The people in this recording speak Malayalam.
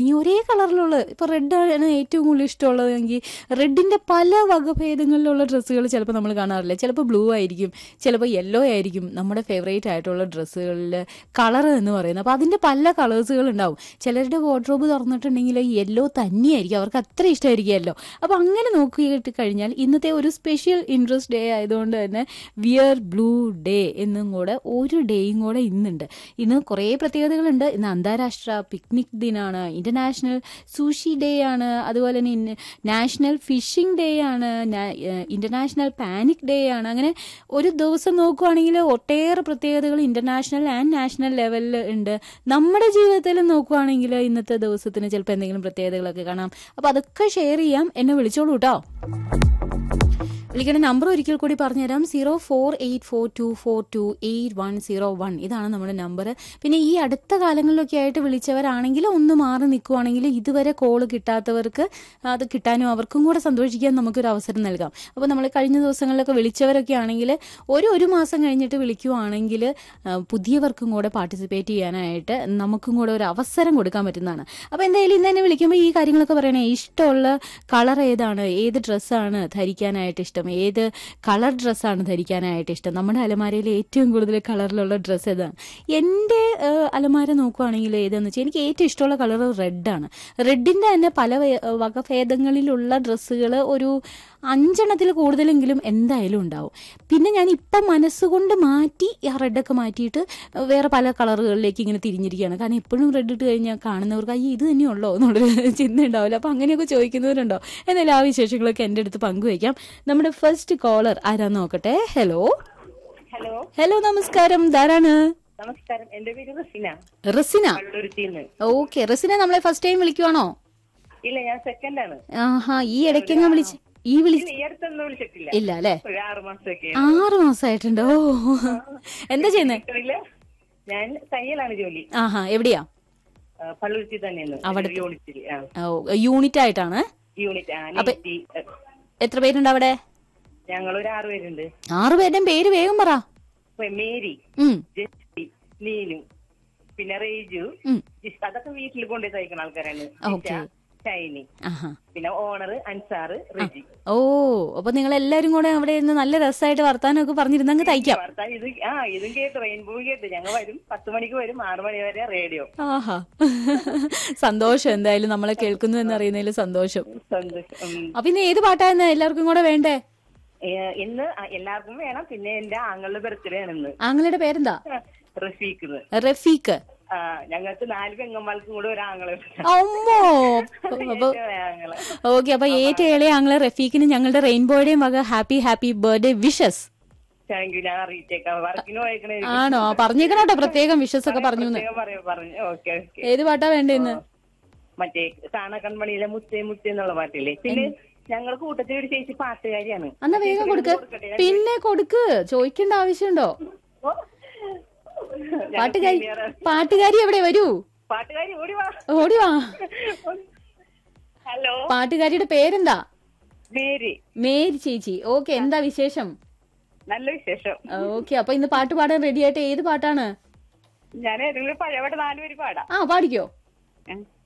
ഇനി ഒരേ കളറിലുള്ള ഇപ്പൊ റെഡ് ആണ് ഏറ്റവും കൂടുതൽ ഇഷ്ടമുള്ളതെങ്കിൽ റെഡിന്റെ പല വകഭേദങ്ങളിലുള്ള ഡ്രസ്സുകൾ ചിലപ്പോൾ നമ്മൾ കാണാറില്ല ചിലപ്പോൾ ബ്ലൂ ആയിരിക്കും ചിലപ്പോൾ യെല്ലോ ആയിരിക്കും നമ്മുടെ ഫേവറേറ്റ് ആയിട്ടുള്ള ഡ്രസ്സുകളിൽ കളർ എന്ന് പറയുന്നത് അപ്പോൾ അതിന്റെ പല കളേഴ്സുകൾ ഉണ്ടാവും ചിലരുടെ വാർഡ്രോബ് തുറന്നിട്ടുണ്ടെങ്കിൽ യെല്ലോ തന്നെയായിരിക്കും അവർക്ക് അത്ര ഇഷ്ടമായിരിക്കും യെല്ലോ അപ്പോൾ അങ്ങനെ നോക്കിയിട്ട് കഴിഞ്ഞാൽ ഇന്നത്തെ ഒരു സ്പെഷ്യൽ ഇൻട്രസ്റ്റ് ഡേ ആയതുകൊണ്ട് തന്നെ വിയർ ബ്ലൂ ഡേ എന്നും കൂടെ ഒരു ഡേയും കൂടെ ഇന്നുണ്ട് ഇന്ന് കുറേ പ്രത്യേകതകളുണ്ട് ഇന്ന് അന്താരാഷ്ട്ര പിക്നിക് ദിനാണ് ഇന്റർനാഷണൽ സൂഷി ഡേ ആണ് അതുപോലെ തന്നെ ഇന്ന് നാഷണൽ ഫിഷിംഗ് ഡേ ആണ് നാ- ഏഹ് ഇന്റർനാഷണൽ പാനിക് ഡേ ആണ് അങ്ങനെ ഒരു ദിവസം നോക്കുവാണെങ്കിൽ ഒട്ടേറെ പ്രത്യേകതകൾ ഇന്റർനാഷണൽ ആൻഡ് നാഷണൽ ലെവലിൽ ഉണ്ട് നമ്മുടെ ജീവിതത്തിൽ നോക്കുവാണെങ്കിൽ ഇന്നത്തെ ദിവസത്തിന് ചിലപ്പോൾ എന്തെങ്കിലും പ്രത്യേകതകളൊക്കെ കാണാം അപ്പൊ അതൊക്കെ ഷെയർ ചെയ്യാം എന്നെ വിളിച്ചോളൂ കേട്ടോ വിളിക്കേണ്ട നമ്പർ ഒരിക്കൽ കൂടി പറഞ്ഞുതരാം zero four eight four two four two eight one zero one ഇതാണ് നമ്മുടെ നമ്പർ പിന്നെ ഈ അടുത്ത കാലങ്ങളിലൊക്കെ ആയിട്ട് വിളിച്ചവരാണെങ്കിൽ ഒന്ന് മാറി നിൽക്കുവാണെങ്കിൽ ഇതുവരെ കോള് കിട്ടാത്തവർക്ക് അത് കിട്ടാനും അവർക്കും കൂടെ സന്തോഷിക്കാൻ നമുക്കൊരു അവസരം നൽകാം അപ്പോൾ നമ്മൾ കഴിഞ്ഞ ദിവസങ്ങളിലൊക്കെ വിളിച്ചവരൊക്കെ ആണെങ്കിൽ ഒരു ഒരു മാസം കഴിഞ്ഞിട്ട് വിളിക്കുവാണെങ്കിൽ ആ, പുതിയവർക്കും കൂടെ പാർട്ടിസിപ്പേറ്റ് ചെയ്യാനായിട്ട് നമുക്കും കൂടെ ഒരു അവസരം കൊടുക്കാൻ പറ്റുന്നതാണ് അപ്പോൾ എന്തായാലും ഇന്ന് തന്നെ വിളിക്കുമ്പോൾ ഈ കാര്യങ്ങളൊക്കെ പറയണേ ഇഷ്ടമുള്ള കളർ ഏതാണ് ഏത് ഡ്രസ്സാണ് ധരിക്കാനായിട്ട് ഇഷ്ടം ഏത് കളർ ഡ്രസ്സാണ് ധരിക്കാനായിട്ട് ഇഷ്ടം നമ്മുടെ അലമാരയിൽ ഏറ്റവും കൂടുതൽ കളറിലുള്ള ഡ്രസ്സ് ഏതാണ് എൻ്റെ ഏഹ്, അലമാര നോക്കുവാണെങ്കിൽ ഏതെന്ന് വെച്ചാൽ എനിക്ക് ഏറ്റവും ഇഷ്ടമുള്ള കളർ റെഡാണ് റെഡിൻ്റെ തന്നെ പല വേ- വകഭേദങ്ങളിലുള്ള ഡ്രസ്സുകൾ ഒരു അഞ്ചെണ്ണത്തിൽ കൂടുതലെങ്കിലും എന്തായാലും ഉണ്ടാവും പിന്നെ ഞാൻ ഇപ്പം മനസ്സുകൊണ്ട് മാറ്റി ആ റെഡൊക്കെ മാറ്റിയിട്ട് വേറെ പല കളറുകളിലേക്ക് ഇങ്ങനെ തിരിഞ്ഞിരിക്കുകയാണ് കാരണം എപ്പോഴും റെഡ് ഇട്ട് കഴിഞ്ഞാൽ കാണുന്നവർക്ക് അയ്യോ ഇത് തന്നെയുള്ളോ എന്നുള്ളൊരു ചിന്ത ഉണ്ടാവില്ല അപ്പം അങ്ങനെയൊക്കെ ചോദിക്കുന്നവരുണ്ടോ എന്നാലും ആ വിശേഷങ്ങളൊക്കെ എൻ്റെ അടുത്ത് പങ്കുവയ്ക്കാം നമ്മുടെ ഫസ്റ്റ് കോളർ ആരാന്ന് നോക്കട്ടെ ഹലോ ഹലോ ഹലോ നമസ്കാരം ധാരാണ് നമസ്കാരം എന്റെ പേര് റസീന റസിന കള്ളൂരുത്തിന്ന് ഓക്കെ റസിന നമ്മളെ ഫസ്റ്റ് ടൈം വിളിക്കുവാണോ ഇല്ല ഞാൻ സെക്കൻഡ് ആണ് ആഹാ ഈ ഇടയ്ക്കെങ്ങാ വിളിച്ച് ഈ വിളിച്ച് ഇല്ല, ഈ അടുത്തൊന്നും വിളിച്ചിട്ടില്ല ഇല്ല അല്ലേ ഒരു ആറു മാസമൊക്കെ ആറ് മാസമായിട്ടുണ്ടോ എന്താ ചെയ്യുന്നേ ഇല്ല ഞാൻ തയ്യലാണ് ജോലി ആഹാ എവിടെയാ ആ, പള്ളുരുത്തി തന്നെയാണ് അവിടെ- യൂണിറ്റിൽ ആ ഓ, യൂണിറ്റ് ആയിട്ടാണ് യൂണിറ്റ് ആ അപ്പൊ- നെറ്റി എത്ര പേരുണ്ട് അവിടെ ഞങ്ങൾ ഒരു ആറ് പേരുണ്ട് ആറ് പേരുടെയും പേര് വേഗം പറ ഇപ്പൊ മേരി ഉം, ജെസ്സി നീനു പിന്നെ റേജു ഉം. ജിസ് അതൊക്കെ വീട്ടിൽ കൊണ്ടുപോയി തയ്ക്കുന്ന ആൾക്കാരാണ് ഓക്കേ. ജിഷ, ഷൈനി ആഹാ പിന്നെ ഓണർ അൻസാറ് റെജി ഓ അപ്പൊ നിങ്ങൾ എല്ലാരും കൂടെ അവിടെ ഇരുന്ന് നല്ല രസമായിട്ട് വർത്താനമൊക്കെ പറഞ്ഞിരുന്നങ്ങ് തയ്ക്കാം ഭർത്താവ് ഇത് ആ ഇതും കേട്ട് റെയിൻബോ കേട്ട് ഞങ്ങൾ വരും പത്ത് മണിക്ക് വരും ആറു മണി വരെ റേഡിയോ ആഹാ സന്തോഷം എന്തായാലും നമ്മളെ കേൾക്കുന്നു എന്നറിയുന്നതിൽ സന്തോഷം സന്തോഷം ഉം. അപ്പൊ ഇന്ന് ഏത് പാട്ടായിരുന്നു എല്ലാവർക്കും കൂടെ വേണ്ടേ ഏ, ഇന്ന് എല്ലാവർക്കും വേണം പിന്നെ എന്റെ ആങ്ങളുടെ ബർത്ത്ഡേ ആണ് ഇന്ന് ആങ്ങളുടെ പേരെന്താ റഫീഖ് റഫീഖ് ആ ഞങ്ങൾക്ക് നാല് പെങ്ങന്മാർക്കും കൂടെ ഒരു ആങ്ങളെ അമ്മോ അപ്പൊ ആങ്ങളെ ഓക്കെ അപ്പൊ ഏറ്റവും ഇളയ ആങ്ങളെ റഫീഖിന് ഞങ്ങളുടെ റെയിൻബോയുടെയും വക happy happy birthday wishes thank you ഞാൻ അറിയിച്ചേക്കാം വർക്കിന് പോയേക്കണേ ആണോ പറഞ്ഞേക്കണോട്ടോ പ്രത്യേകം വിഷസ് ഒക്കെ പറഞ്ഞു എന്ന്. പറയാം പറഞ്ഞു ഓക്കെ ഓക്കെ ഏത് പാട്ടാ വേണ്ടേ ഇന്ന് മറ്റേ കാണ കൺമണിയിലെ മുത്തേ മുത്തേ എന്നുള്ള പാട്ടില്ലേ പിന്നെ ഞങ്ങൾ കൂട്ടത്തിൽ ഒരു ചേച്ചി പാട്ടുകാരിയാണ് എന്നാ വേഗം കൊടുക്ക് പിന്നെ കൊടുക്ക് ചോദിക്കേണ്ട ആവശ്യമുണ്ടോ ഓ. ഞാൻ പാട്ടുകാരി senior ആണ്. പാട്ടുകാരി എവിടെ വരൂ പാട്ടുകാരി ഓടി വാ ഓടി വാ ഹലോ പാട്ടുകാരിയുടെ പേരെന്താ മേരി മേരി ചേച്ചി ഓക്കെ എന്താ വിശേഷം നല്ല വിശേഷം ഓക്കെ അപ്പൊ ഇന്ന് പാട്ട് പാടാൻ റെഡി ആയിട്ട് ഏത് പാട്ടാണ് ഞാൻ ഏതെങ്കിലും പഴയപാട്ട് നാലുപേര് പാടാം ആ പാടിക്കോ ഏ?